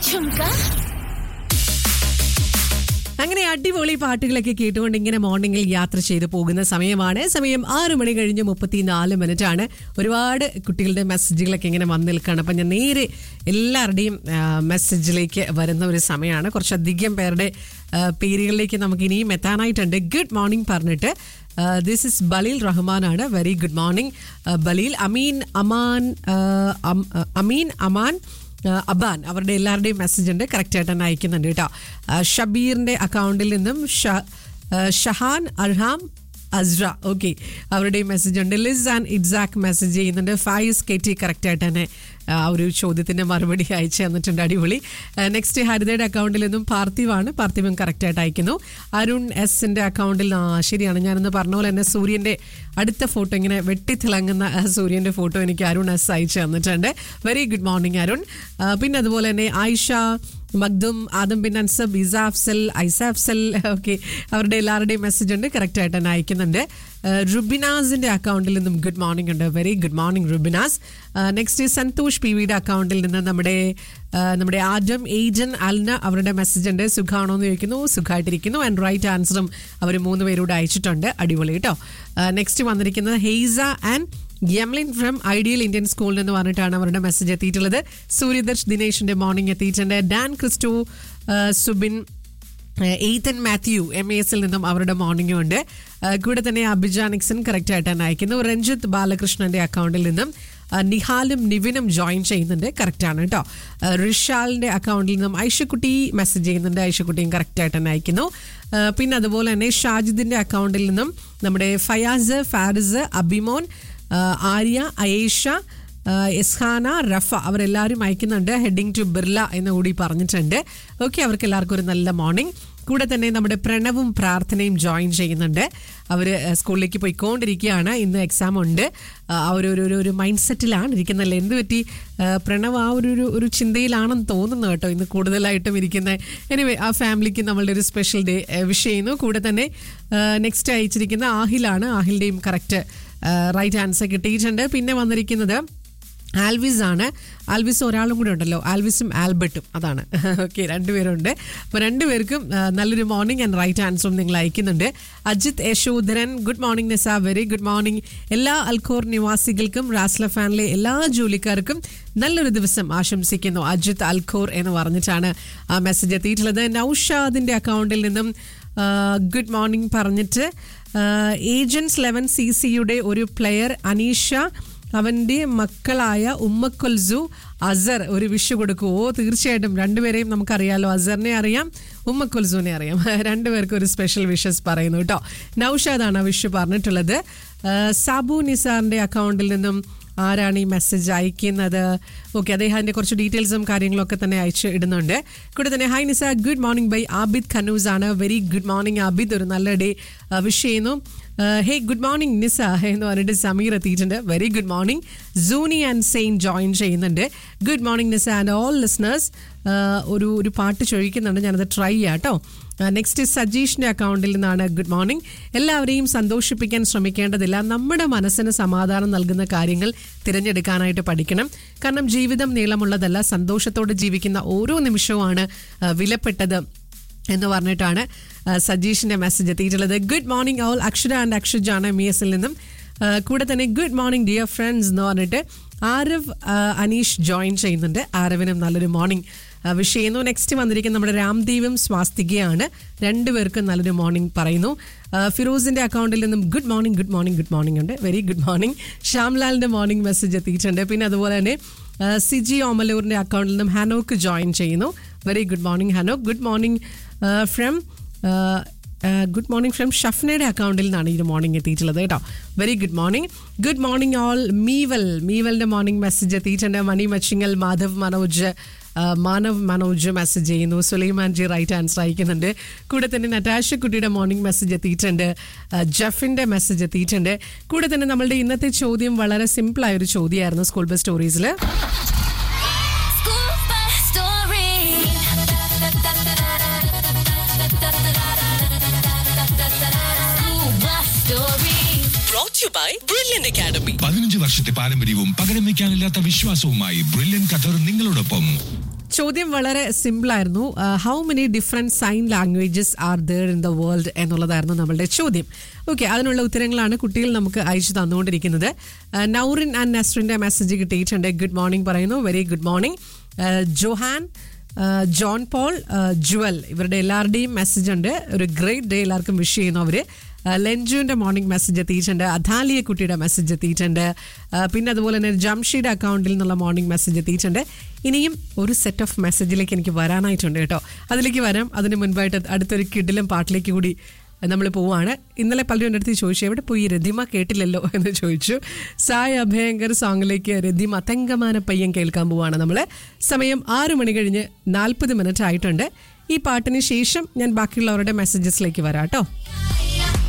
झुमका അങ്ങനെ അടിപൊളി പാട്ടുകളൊക്കെ കേട്ടുകൊണ്ട് ഇങ്ങനെ മോർണിംഗിൽ യാത്ര ചെയ്ത് പോകുന്ന സമയമാണ് സമയം ആറ് മണി കഴിഞ്ഞ് മുപ്പത്തിനാല് മിനിറ്റ് ആണ് ഒരുപാട് കുട്ടികളുടെ മെസ്സേജുകളൊക്കെ ഇങ്ങനെ വന്നു നിൽക്കുകയാണ് അപ്പം ഞാൻ നേരെ എല്ലാവരുടെയും ആ, മെസ്സേജിലേക്ക് വരുന്ന ഒരു സമയമാണ് കുറച്ചധികം പേരുടെ ആ, പേരുകളിലേക്ക് നമുക്ക് ഇനിയും എത്താനായിട്ടുണ്ട് ഗുഡ് മോർണിംഗ് പറഞ്ഞിട്ട് ദിസ് ഇസ് ബലീൽ റഹ്മാനാണ് very good morning Baleel Ameen Aman ആ, അം- അമീൻ അമാൻ ആ, അബാൻ അവരുടെ എല്ലാവരുടെയും മെസ്സേജ് ഉണ്ട് കറക്റ്റ് ആയിട്ട് തന്നെ അയക്കുന്നുണ്ട് കേട്ടോ ആ, ഷബീറിന്റെ അക്കൗണ്ടിൽ നിന്നും ഷ- ആ, ഷഹാൻ അർഹാം അസ്ര ഓക്കെ അവരുടെയും മെസ്സേജ് ഉണ്ട് ലിസ് ആൻഡ് ഇറ്റ്സാക്ക് മെസ്സേജ് ചെയ്യുന്നുണ്ട് ഫൈസ് കെ ടി കറക്റ്റ് ആയിട്ട് തന്നെ ആ ഒരു ചോദ്യത്തിന്റെ മറുപടി അയച്ചു തന്നിട്ടുണ്ട് അടിപൊളി നെക്സ്റ്റ് ഹരിതയുടെ അക്കൗണ്ടിൽ നിന്നും പാർത്ഥിവാണ് പാർത്ഥിവൻ കറക്റ്റ് ആയിട്ട് അയക്കുന്നു അരുൺ എസിന്റെ അക്കൗണ്ടിൽ ആ ശരിയാണ് ഞാനൊന്ന് പറഞ്ഞ പോലെ തന്നെ സൂര്യന്റെ അടുത്ത ഫോട്ടോ ഇങ്ങനെ വെട്ടിത്തിളങ്ങുന്ന ആ സൂര്യന്റെ ഫോട്ടോ എനിക്ക് അരുൺ എസ് അയച്ചു തന്നിട്ടുണ്ട് വെരി ഗുഡ് മോർണിംഗ് അരുൺ ആ, പിന്നെ അതുപോലെ തന്നെ ആയിഷ മഗ്ദും ആദം ബിൻ അൻസബ് ഇസ അഫ്സൽ ഐസ അഫ്സൽ ഓക്കെ അവരുടെ എല്ലാവരുടെയും മെസ്സേജ് ഉണ്ട് കറക്റ്റ് ആയിട്ട് തന്നെ അയക്കുന്നുണ്ട് ആ, റുബിനാസിന്റെ അക്കൗണ്ടിൽ നിന്നും ഗുഡ് മോർണിംഗ് ഉണ്ട് very good morning Rubinas next Santhosh P വിയുടെ അക്കൗണ്ടിൽ നിന്ന് നമ്മുടെ ആ, നമ്മുടെ ആജം ഏജൻ അൽന അവരുടെ മെസ്സേജ് ഉണ്ട് സുഖാണോ എന്ന് ചോദിക്കുന്നു സുഖമായിട്ടിരിക്കുന്നു ആൻഡ് റൈറ്റ് ആൻസറും അവർ മൂന്ന് പേരോട് അയച്ചിട്ടുണ്ട് അടിപൊളി കേട്ടോ നെക്സ്റ്റ് വന്നിരിക്കുന്നത് Haisa and Yamalin from Ideal Indian സ്കൂളിൽ നിന്ന് പറഞ്ഞിട്ടാണ് അവരുടെ മെസ്സേജ് എത്തിയിട്ടുള്ളത് സൂര്യദർശ് ദിനേശിന്റെ മോർണിംഗ് എത്തിയിട്ടുണ്ട് ഡാൻ ക്രിസ്റ്റോ ആ, സുബിൻ എയ്തൻ മാത്യു എം എ എസിൽ നിന്നും അവരുടെ മോർണിംഗും ഉണ്ട് ആ, കൂടെ തന്നെ അഭിജാ നിക്സൺ കറക്റ്റ് ആയിട്ട് തന്നെ അയക്കുന്നു രഞ്ജിത്ത് ബാലകൃഷ്ണന്റെ അക്കൗണ്ടിൽ നിന്നും ആ, നിഹാലും നിവിനും ജോയിൻ ചെയ്യുന്നുണ്ട് കറക്റ്റ് ആണ് കേട്ടോ ആ, റിഷാലിന്റെ അക്കൗണ്ടിൽ നിന്നും ഐഷക്കുട്ടി മെസ്സേജ് ചെയ്യുന്നുണ്ട് ഐഷക്കുട്ടിയും കറക്റ്റ് ആയിട്ട് തന്നെ അയക്കുന്നു ആ, പിന്നെ അതുപോലെ തന്നെ ഷാജിദിന്റെ അക്കൗണ്ടിൽ നിന്നും നമ്മുടെ ഫയാസ് ഫാരിസ് അബിമോൻ ആ, ആര്യ അയേഷ ആഹ് എസ്ഹാന റഫ അവരെല്ലാവരും അയക്കുന്നുണ്ട് ഹെഡിങ് ടു ബിർല എന്ന് കൂടി പറഞ്ഞിട്ടുണ്ട് ഓക്കെ അവർക്ക് എല്ലാവർക്കും ഒരു നല്ല മോർണിംഗ് കൂടെ തന്നെ നമ്മുടെ പ്രണവും പ്രാർത്ഥനയും ജോയിൻ ചെയ്യുന്നുണ്ട് അവർ സ്കൂളിലേക്ക് പോയിക്കൊണ്ടിരിക്കുകയാണ് ഇന്ന് എക്സാം ഉണ്ട് ആഹ് ആ ഒരു ഒരു ഒരു- ഒരു മൈൻഡ് സെറ്റിലാണ് ഇരിക്കുന്നല്ലേ എന്ത് പറ്റി ആഹ് പ്രണവ് ആ ഒരു ഒരു ഒരു ചിന്തയിലാണെന്ന് തോന്നുന്നു കേട്ടോ ഇന്ന് കൂടുതലായിട്ടും ഇരിക്കുന്നത് എനിവേ ആ ഫാമിലിക്ക് നമ്മളുടെ ഒരു സ്പെഷ്യൽ ഡേ വിഷ് ചെയ്യുന്നു കൂടെ തന്നെ നെക്സ്റ്റ് അയച്ചിരിക്കുന്ന ആഹിലാണ് ആഹിലിൻ്റെയും കറക്റ്റ് റൈറ്റ് ആൻസർ കിട്ടിയിട്ടുണ്ട് പിന്നെ വന്നിരിക്കുന്നത് ആൽവിസ് ആണ് ആൽവിസ് ഒരാളും കൂടെ ഉണ്ടല്ലോ ആൽവിസും ആൽബർട്ടും അതാണ് ഓക്കെ രണ്ടുപേരുണ്ട് അപ്പോൾ രണ്ടുപേർക്കും ആ, നല്ലൊരു മോർണിംഗ് ആൻഡ് റൈറ്റ് ആൻസറും നിങ്ങൾ അയക്കുന്നുണ്ട് Ajith Yashodharan good morning Nisa very good morning എല്ലാ അൽഖോർ നിവാസികൾക്കും റാസ്ല ഫാനിലെ എല്ലാ ജോലിക്കാർക്കും നല്ലൊരു ദിവസം ആശംസിക്കുന്നു അജിത് അൽഖോർ എന്ന് പറഞ്ഞിട്ടാണ് ആ മെസ്സേജ് എത്തിയിട്ടുള്ളത് നൌഷാദിന്റെ അക്കൗണ്ടിൽ നിന്നും ഗുഡ് മോർണിംഗ് പറഞ്ഞിട്ട് ഏജൻസ് ലെവൻ സി സിയുടെ ഒരു പ്ലെയർ അനീഷ അവന്റെ മക്കളായ ഉമ്മക്കൊൽസു അസർ ഒരു വിഷു കൊടുക്കുമോ തീർച്ചയായിട്ടും രണ്ടുപേരെയും നമുക്കറിയാലോ അസറിനെ അറിയാം ഉമ്മക്കൊൽസുവിനെ അറിയാം രണ്ടുപേർക്കും ഒരു സ്പെഷ്യൽ വിഷസ് പറയുന്നു കേട്ടോ നൌഷാദാണ് ആ വിഷു പറഞ്ഞിട്ടുള്ളത് ആ, സാബു നിസാറിന്റെ അക്കൗണ്ടിൽ നിന്നും ആരാണ് ഈ മെസ്സേജ് അയക്കുന്നത് ഓക്കെ അദ്ദേഹത്തിന്റെ കുറച്ച് ഡീറ്റെയിൽസും കാര്യങ്ങളൊക്കെ തന്നെ അയച്ച് ഇടുന്നുണ്ട് കൂടെ തന്നെ hi Nisa good morning by Abid Khanoos ആണ് വെരി ഗുഡ് മോർണിംഗ് ആബിദ് ഒരു നല്ല ഡേ വിഷ് ചെയ്യുന്നു ഹേ ഗുഡ് മോർണിംഗ് നിസ എന്ന് പറഞ്ഞിട്ട് സമീർ എത്തിയിട്ടുണ്ട് very good morning Sooni and Zain join ചെയ്യുന്നുണ്ട് good morning Nisa and all listeners ഒരു ഒരു പാട്ട് ചോദിക്കുന്നുണ്ട് ഞാനത് ട്രൈ ചെയ്യാം കേട്ടോ നെക്സ്റ്റ് സജീഷിന്റെ അക്കൗണ്ടിൽ നിന്നാണ് ഗുഡ് മോർണിംഗ് എല്ലാവരെയും സന്തോഷിപ്പിക്കാൻ ശ്രമിക്കേണ്ടതില്ല നമ്മുടെ മനസ്സിന് സമാധാനം നൽകുന്ന കാര്യങ്ങൾ തിരഞ്ഞെടുക്കാനായിട്ട് പഠിക്കണം കാരണം ജീവിതം നീളമുള്ളതല്ല സന്തോഷത്തോടെ ജീവിക്കുന്ന ഓരോ നിമിഷവുമാണ് ആ, വിലപ്പെട്ടത് എന്ന് പറഞ്ഞിട്ടാണ് ആ, സജീഷിന്റെ മെസ്സേജ് എത്തിയിട്ടുള്ളത് good morning all Akshara and അക്ഷജാണ് എം എസിൽ നിന്നും ആ, കൂടെ തന്നെ ഗുഡ് മോർണിംഗ് ഡിയർ ഫ്രണ്ട്സ് എന്ന് പറഞ്ഞിട്ട് ആരവ് ആ, അനീഷ് ജോയിൻ ചെയ്യുന്നുണ്ട് ആരവിനും നല്ലൊരു മോർണിംഗ് വിഷ് ചെയ്യുന്നു നെക്സ്റ്റ് വന്നിരിക്കുന്ന നമ്മുടെ രാംദേവും സ്വാസ്തികയാണ് രണ്ടുപേർക്കും നല്ലൊരു മോർണിംഗ് പറയുന്നു ആ, ഫിറോസിന്റെ അക്കൗണ്ടിൽ നിന്നും good morning good morning good morning ഉണ്ട് വെരി ഗുഡ് മോർണിംഗ് ശ്യാംലാലിന്റെ മോർണിംഗ് മെസ്സേജ് എത്തിയിട്ടുണ്ട് പിന്നെ അതുപോലെ തന്നെ ആ, സിജി ഓമലൂറിന്റെ അക്കൗണ്ടിൽ നിന്നും ഹനോക്ക് ജോയിൻ ചെയ്യുന്നു very good morning Hanok good morning from good morning from ഷഫ്നയുടെ അക്കൗണ്ടിൽ നിന്നാണ് ഈ മോർണിംഗ് എത്തിയിട്ടുള്ളത് കേട്ടോ very good morning good morning all Meeval മീവലിന്റെ മോർണിംഗ് മെസ്സേജ് എത്തിയിട്ടുണ്ട് മണി മച്ചിങ്ങൽ മാധവ് മനോജ് ആ, മാനവ് മനോജ് മെസ്സേജ് ചെയ്യുന്നു സുലൈമാൻ ജി റൈറ്റ് ആൻസർ അയക്കുന്നുണ്ട് കൂടെ തന്നെ നറ്റാഷ കുട്ടിയുടെ മോർണിംഗ് മെസ്സേജ് എത്തിയിട്ടുണ്ട് ആ, ജഫിന്റെ മെസ്സേജ് എത്തിയിട്ടുണ്ട് കൂടെ തന്നെ നമ്മളുടെ ഇന്നത്തെ ചോദ്യം വളരെ സിമ്പിൾ ആയ ഒരു ചോദ്യമായിരുന്നു സ്കൂൾ ബസ് സ്റ്റോറീസിൽ School bus story. School bus story. brought to you by Brilliant Academy. പതിനഞ്ച് വർഷത്തെ പാരമ്പര്യവും പകരം വെക്കാനില്ലാത്ത വിശ്വാസവുമായി ബ്രില്യൻ ഖത്തർ നിങ്ങളോടൊപ്പം ചോദ്യം വളരെ സിമ്പിൾ ആയിരുന്നു how many different sign languages are there in the world എന്നുള്ളതായിരുന്നു നമ്മളുടെ ചോദ്യം ഓക്കെ അതിനുള്ള ഉത്തരങ്ങളാണ് കുട്ടികൾ നമുക്ക് അയച്ചു തന്നുകൊണ്ടിരിക്കുന്നത് ആ, നൗറിൻ ആൻഡ് നസ്റിന്റെ മെസ്സേജ് കിട്ടിയിട്ടുണ്ട് ഗുഡ് മോർണിംഗ് പറയുന്നു വെരി ഗുഡ് മോർണിംഗ് ജോഹാൻ ആ, ജോൺ പോൾ ആ, ജുവൽ ഇവരുടെ എല്ലാവരുടെയും മെസ്സേജ് ഉണ്ട് ഒരു ഗ്രേറ്റ് ഡേ എല്ലാവർക്കും വിഷ് ചെയ്യുന്നു അവര് ആ, ലെഞ്ചുവിന്റെ മോർണിംഗ് മെസ്സേജ് എത്തിയിട്ടുണ്ട് അധാലിയ കുട്ടിയുടെ മെസ്സേജ് എത്തിയിട്ടുണ്ട് ആ, പിന്നെ അതുപോലെ തന്നെ ജംഷീഡ് അക്കൗണ്ടിൽ നിന്നുള്ള മോർണിംഗ് മെസ്സേജ് എത്തിയിട്ടുണ്ട് ഇനിയും ഒരു സെറ്റ് ഓഫ് മെസ്സേജിലേക്ക് എനിക്ക് വരാനായിട്ടുണ്ട് കേട്ടോ അതിലേക്ക് വരാം അതിന് മുൻപായിട്ട് അടുത്തൊരു കിഡിലും പാട്ടിലേക്ക് കൂടി നമ്മൾ പോവാണ് ഇന്നലെ പലരും എൻ്റെ അടുത്ത് ചോദിച്ചു എവിടെ പോയി രതിമ കേട്ടില്ലല്ലോ എന്ന് ചോദിച്ചു സായ് അഭയങ്കർ സോങ്ങിലേക്ക് രതിമ തെങ്കമാന പയ്യൻ കേൾക്കാൻ പോവാണ് നമ്മൾ സമയം ആറ് മണി കഴിഞ്ഞ് നാൽപ്പത് മിനിറ്റ് ആയിട്ടുണ്ട് ഈ പാട്ടിന് ശേഷം ഞാൻ ബാക്കിയുള്ളവരുടെ മെസ്സേജസിലേക്ക് വരാം കേട്ടോ